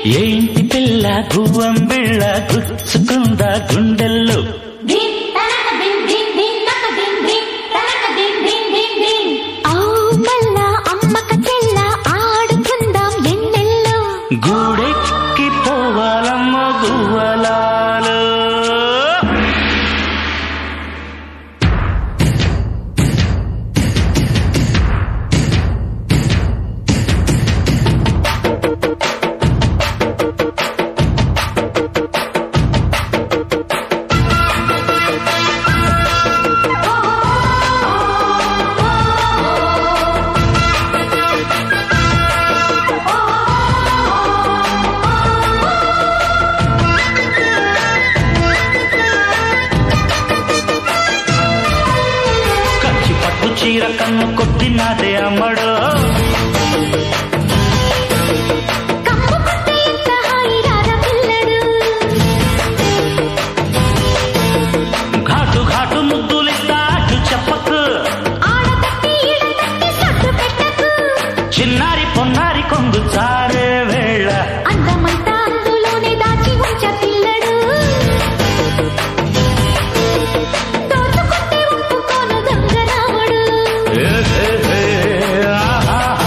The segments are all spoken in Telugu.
ఏ ఇంటి పిల్ల గువ్వం బిళ్ళ గుచ్చుకుందా గుండెల్లో దిన్ తనక దిన్ దిన్ దిన్ నక దిన్ దిన్ తనక దిన్ దిన్ దిన్ దిన్ ఆ మల్ల అమ్మక చెల్ల ఆడుకుందాం ఎన్నెల్లో గూడెక్కి పోవాలమ్మ గువ్వలాలు కచ్చి పట్టు చీర కన్ను కొట్టినాదే అమ్మడు కమ్ము కొట్టే ఎంత హాయిరార పిల్లడు ఘాటు ఘాటు ముద్దులిస్తా అటు చెప్పకు ఆడతట్టి ఈడతట్టి సట్టు పెట్టకు చిన్నారి పొన్నారి కొంగు చారే వేళ అందమంతా అందులోనే దాచి ఉంచ పిల్లడు దోచుకుంటే ఒప్పుకోను గంగరాముడు ఏ, ఏ, ఏ, ఆహాహా.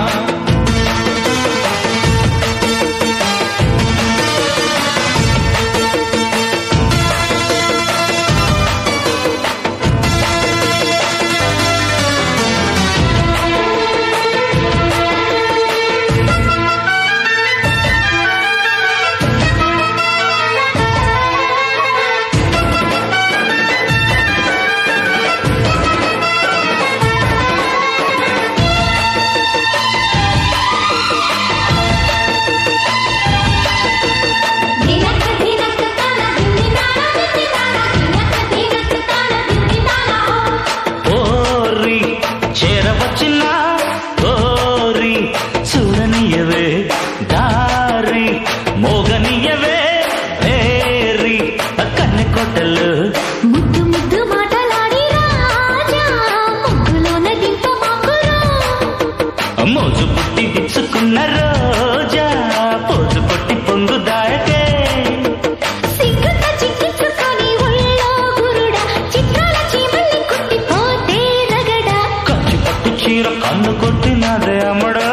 దినక దినక తన దిన్ తాన దిన్ తాన దినక దినక తన దిన్ తాన ఓరి చేరవచ్చిన ఓరి చూడనియవే దారి మోగనియవే వేరి కన్నె కొట్టలు ముద్దు ముద్దు మాటలాడి రాజా ముగ్గులోన దింప మాకురా మోజు పుట్టి విచ్చుకున్న రోజా పోజు కొట్టి పొంగు దాయకే సిగ్గుతో చిక్కించుకొని ఒళ్ళో గురుడా చిత్రాల చీమల్ని కుట్టిపోతే రగడా కచ్చి పట్టు చీర కన్ను కొట్టినదే అమ్మడా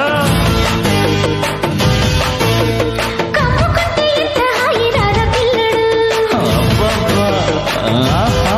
కమ్ముకుంటే ఎంత హాయిరార పిల్లడు అబ్బబ్బా, ఆహాహా.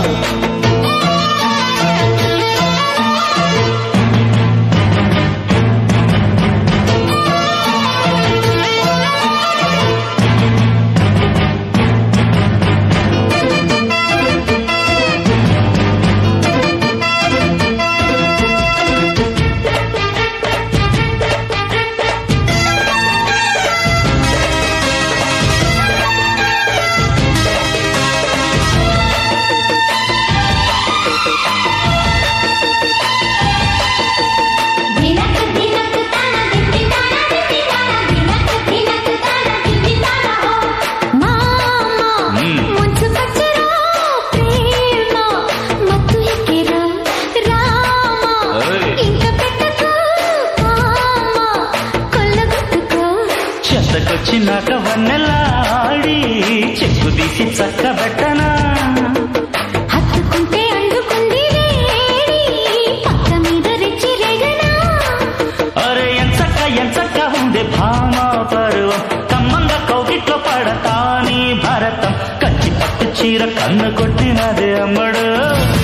దినక దినక తన దిన్ తాన దిన్ తాన దినక దినక తన దిన్ తాన మామ మ్మ్. ముంచు పచ్చరా ప్రేమ మత్తు ఎక్కిరా రామ ఏయ్. ఇంక పెట్టకు మామ కొల్లగొట్టుకో చెత్తకొచ్చినాక వన్నెలాడి చెక్కు తీసి చక్కబెట్టనా హత్తుకుంటే అందుకుంది వేడి పక్క మీద రెచ్చి రేగనా అరే ఎంచక్క ఎంచక్క ఉంది భామ పరువం కమ్మంగా కౌగిట్లో పడతాని భరతం కచ్చి పట్టు చీర కన్ను కొట్టినదే అమ్మడు